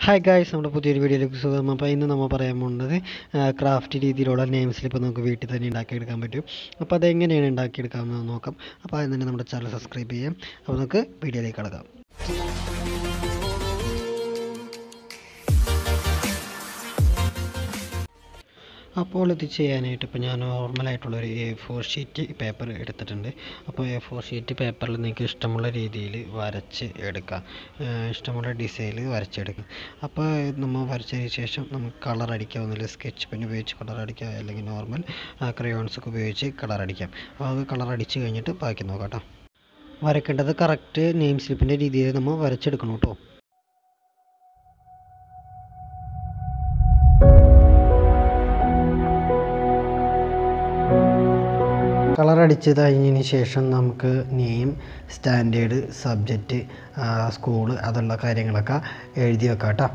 hi guys നമ്മുടെ പുതിയൊരു വീഡിയോയിലേക്ക് സ്വാഗതം അപ്പോൾ ഇന്ന് നമ്മൾ പറയാൻ പോകുന്നത് ക്രാഫ്റ്റ് രീതിയിലുള്ള നെയിം സ്ലിപ്പ് നമുക്ക് വീട്ടിൽ തന്നെ ഉണ്ടാക്കിയെടുക്കാൻ പറ്റും അപ്പോൾ അതെങ്ങനെയാണ് ഉണ്ടാക്കിയെടുക്കാമെന്ന് നോക്കാം അപ്പോൾ ആദ്യം തന്നെ നമ്മുടെ ചാനൽ സബ്സ്ക്രൈബ് ചെയ്യാം അപ്പോൾ നമുക്ക് വീഡിയോയിലേക്ക് കിടക്കാം അപ്പോൾ ഇത് ചെയ്യാനായിട്ട് ഇപ്പോൾ ഞാൻ നോർമലായിട്ടുള്ളൊരു എ ഫോർ ഷീറ്റ് പേപ്പർ എടുത്തിട്ടുണ്ട് അപ്പോൾ എ ഫോർ ഷീറ്റ് പേപ്പറിൽ നിങ്ങൾക്ക് ഇഷ്ടമുള്ള രീതിയിൽ വരച്ച് എടുക്കാം ഏഹ് ഇഷ്ടമുള്ള ഡിസൈനിൽ വരച്ചെടുക്കാം അപ്പോൾ നമ്മൾ വരച്ചതിന് ശേഷം നമുക്ക് കളർ അടിക്കാവുന്നില്ല സ്കെച്ച് പെൻ ഉപയോഗിച്ച് കളർ അടിക്കാം അല്ലെങ്കിൽ നോർമൽ ക്രയോൺസ് ഒക്കെ ഉപയോഗിച്ച് കളർ അടിക്കാം അപ്പോൾ അത് കളർ അടിച്ച് കഴിഞ്ഞിട്ട് ബാക്കി നോക്കാം കേട്ടോ വരയ്ക്കേണ്ടത് കറക്റ്റ് നെയിം സ്ലിപ്പിൻ്റെ രീതിയിൽ നമ്മൾ വരച്ചെടുക്കണം കേട്ടോ കളർ അടിച്ച് കഴിഞ്ഞതിന് ശേഷം നമുക്ക് നെയിം സ്റ്റാൻഡേർഡ് സബ്ജക്റ്റ് സ്കൂള് അതുള്ള കാര്യങ്ങളൊക്കെ എഴുതി വെക്കാം കേട്ടോ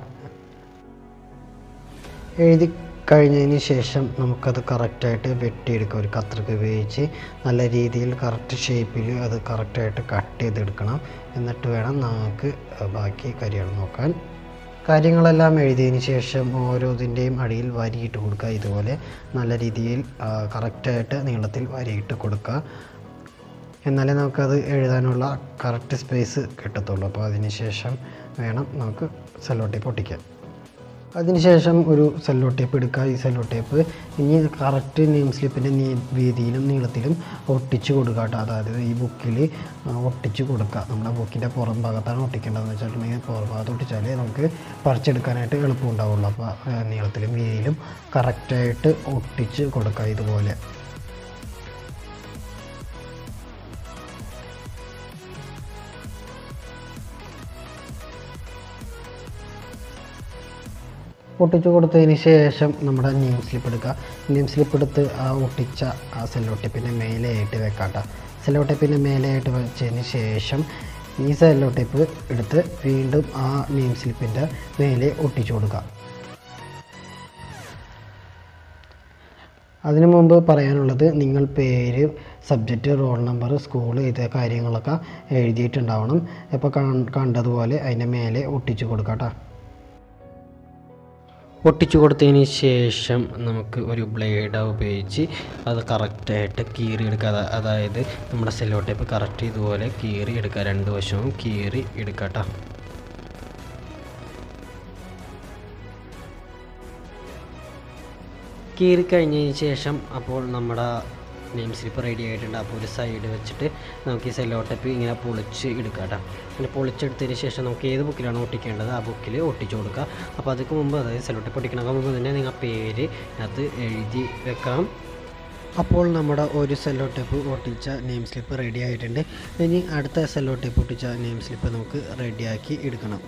എഴുതി കഴിഞ്ഞതിന് ശേഷം നമുക്കത് കറക്റ്റായിട്ട് വെട്ടിയെടുക്കാം ഒരു കത്രിക ഉപയോഗിച്ച് നല്ല രീതിയിൽ കറക്റ്റ് ഷേപ്പിൽ അത് കറക്റ്റായിട്ട് കട്ട് ചെയ്തെടുക്കണം എന്നിട്ട് വേണം നമുക്ക് ബാക്കി കാര്യങ്ങൾ നോക്കാൻ കാര്യങ്ങളെല്ലാം എഴുതിയതിന് ശേഷം ഓരോതിൻ്റെയും അടിയിൽ വരിയിട്ട് കൊടുക്കുക ഇതുപോലെ നല്ല രീതിയിൽ കറക്റ്റായിട്ട് നീളത്തിൽ വരിയിട്ട് കൊടുക്കുക എന്നാലേ നമുക്കത് എഴുതാനുള്ള കറക്റ്റ് സ്പേസ് കിട്ടത്തുള്ളൂ അപ്പോൾ അതിന് ശേഷം വേണം നമുക്ക് സെല്ലോ ടേപ്പ് ഒട്ടിക്കാൻ അതിനുശേഷം ഒരു സെല്ലോ ടേപ്പ് എടുക്കുക ഈ സെല്ലോ ടേപ്പ് ഇനി കറക്റ്റ് നെയിം സ്ലിപ്പിൻ്റെ നീ വീതിയിലും നീളത്തിലും ഒട്ടിച്ച് കൊടുക്കുക കേട്ടോ അതായത് ഈ ബുക്കിൽ ഒട്ടിച്ച് കൊടുക്കുക നമ്മുടെ ബുക്കിൻ്റെ പുറം ഭാഗത്താണ് ഒട്ടിക്കേണ്ടതെന്ന് വെച്ചിട്ടുണ്ടെങ്കിൽ പുറം ഭാഗത്ത് ഒട്ടിച്ചാലേ നമുക്ക് പറിച്ചെടുക്കാനായിട്ട് എളുപ്പം ഉണ്ടാവുള്ളൂ അപ്പോൾ നീളത്തിലും വീതിയിലും കറക്റ്റായിട്ട് ഒട്ടിച്ച് കൊടുക്കുക ഇതുപോലെ ഒട്ടിച്ച് കൊടുത്തതിന് ശേഷം നമ്മുടെ നെയിം സ്ലിപ്പ് എടുക്കുക നെയിം സ്ലിപ്പ് എടുത്ത് ആ ഒട്ടിച്ച ആ സെല്ലോ ടേപ്പിൻ്റെ മേലെയായിട്ട് വെക്കാം കേട്ടോ സെല്ലോ ടേപ്പിൻ്റെ മേലെയായിട്ട് വെച്ചതിന് ശേഷം ഈ സെല്ലോ ടേപ്പ് എടുത്ത് വീണ്ടും ആ നെയിം സ്ലിപ്പിൻ്റെ മേലെ ഒട്ടിച്ചു കൊടുക്കുക അതിനു മുമ്പ് പറയാനുള്ളത് നിങ്ങൾ പേര് സബ്ജക്റ്റ് റോൾ നമ്പർ സ്കൂൾ ഇത് കാര്യങ്ങളൊക്കെ എഴുതിയിട്ടുണ്ടാവണം ഇപ്പോൾ കണ്ടതുപോലെ അതിൻ്റെ മേലെ ഒട്ടിച്ചു കൊടുക്കാം കേട്ടോ ഒട്ടിച്ചു കൊടുത്തതിന് ശേഷം നമുക്ക് ഒരു ബ്ലേഡ് ഉപയോഗിച്ച് അത് കറക്റ്റായിട്ട് കീറി എടുക്കുക അതായത് നമ്മുടെ സെല്ലോ ടേപ്പ് കറക്റ്റ് ഇതുപോലെ കീറി എടുക്കുക രണ്ട് വശവും കീറി എടുക്കുക കേട്ടോ കീറി കഴിഞ്ഞതിന് ശേഷം അപ്പോൾ നമ്മുടെ നെയിം സ്ലിപ്പ് റെഡി ആയിട്ടുണ്ട് അപ്പോൾ ഒരു സൈഡ് വെച്ചിട്ട് നമുക്ക് ഈ സെല്ലോ ടേപ്പ് ഇങ്ങനെ പൊളിച്ച് എടുക്കാം കേട്ടോ അങ്ങനെ പൊളിച്ചെടുത്തതിന് ശേഷം നമുക്ക് ഏത് ബുക്കിലാണ് ഒട്ടിക്കേണ്ടത് ആ ബുക്കിൽ ഒട്ടിച്ചു കൊടുക്കുക അപ്പോൾ അതിന് മുമ്പ് അതായത് സെല്ലോ ടേപ്പ് ഒട്ടിക്കണ മുമ്പ് തന്നെ നിങ്ങൾ പേര് അത് എഴുതി വെക്കാം അപ്പോൾ നമ്മുടെ ഒരു സെല്ലോ ടേപ്പ് ഒട്ടിച്ച നെയിം സ്ലിപ്പ് റെഡി ആയിട്ടുണ്ട് ഇനി അടുത്ത സെല്ലോ ടേപ്പ് ഒട്ടിച്ച നെയിം സ്ലിപ്പ് നമുക്ക് റെഡിയാക്കി എടുക്കണം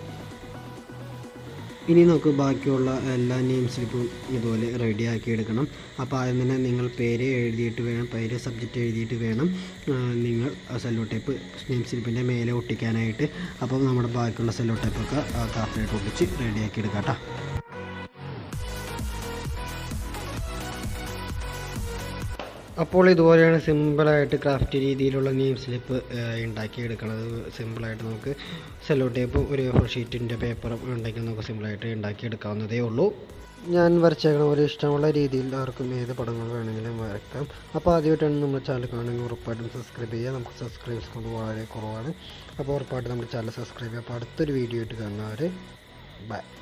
ഇനി നമുക്ക് ബാക്കിയുള്ള എല്ലാ നെയിം സ്ലിപ്പും ഇതുപോലെ റെഡിയാക്കി എടുക്കണം അപ്പോൾ ആദ്യം തന്നെ നിങ്ങൾ പേര് എഴുതിയിട്ട് വേണം പേര് സബ്ജക്റ്റ് എഴുതിയിട്ട് വേണം നിങ്ങൾ സെല്ലോ ടേപ്പ് നെയിം സ്ലിപ്പിൻ്റെ മേലെ ഒട്ടിക്കാനായിട്ട് അപ്പോൾ നമ്മുടെ ബാക്കിയുള്ള സെല്ലോ ടേപ്പൊക്കെ കറക്റ്റായിട്ട് ഒട്ടിച്ച് റെഡിയാക്കി എടുക്കാം കേട്ടോ അപ്പോൾ ഇതുപോലെയാണ് സിമ്പിളായിട്ട് ക്രാഫ്റ്റ് രീതിയിലുള്ള നെയിം സ്ലിപ്പ് ഉണ്ടാക്കിയെടുക്കുന്നത് സിമ്പിളായിട്ട് നമുക്ക് സെല്ലോ ടേപ്പ് ഒരു ഫോർ ഷീറ്റിൻ്റെ പേപ്പറും ഉണ്ടെങ്കിൽ നമുക്ക് സിമ്പിളായിട്ട് ഉണ്ടാക്കിയെടുക്കാവുന്നതേ ഉള്ളൂ ഞാൻ വരച്ചേക്കണ ഒരു ഇഷ്ടമുള്ള രീതിയിൽ ആർക്കും ഏത് പടങ്ങൾ വേണമെങ്കിലും വരയ്ക്കാം അപ്പോൾ ആദ്യമായിട്ടാണ് നമ്മുടെ ചാനൽ കാണുമെങ്കിൽ ഉറപ്പായിട്ടും സബ്സ്ക്രൈബ് ചെയ്യുക നമുക്ക് സബ്സ്ക്രൈബ്സ് കൊണ്ട് വളരെ കുറവാണ് അപ്പോൾ ഉറപ്പായിട്ടും നമ്മുടെ ചാനൽ സബ്സ്ക്രൈബ് ചെയ്യുക അപ്പോൾ അടുത്തൊരു വീഡിയോ ആയിട്ട് കാണുന്നവർ ബൈ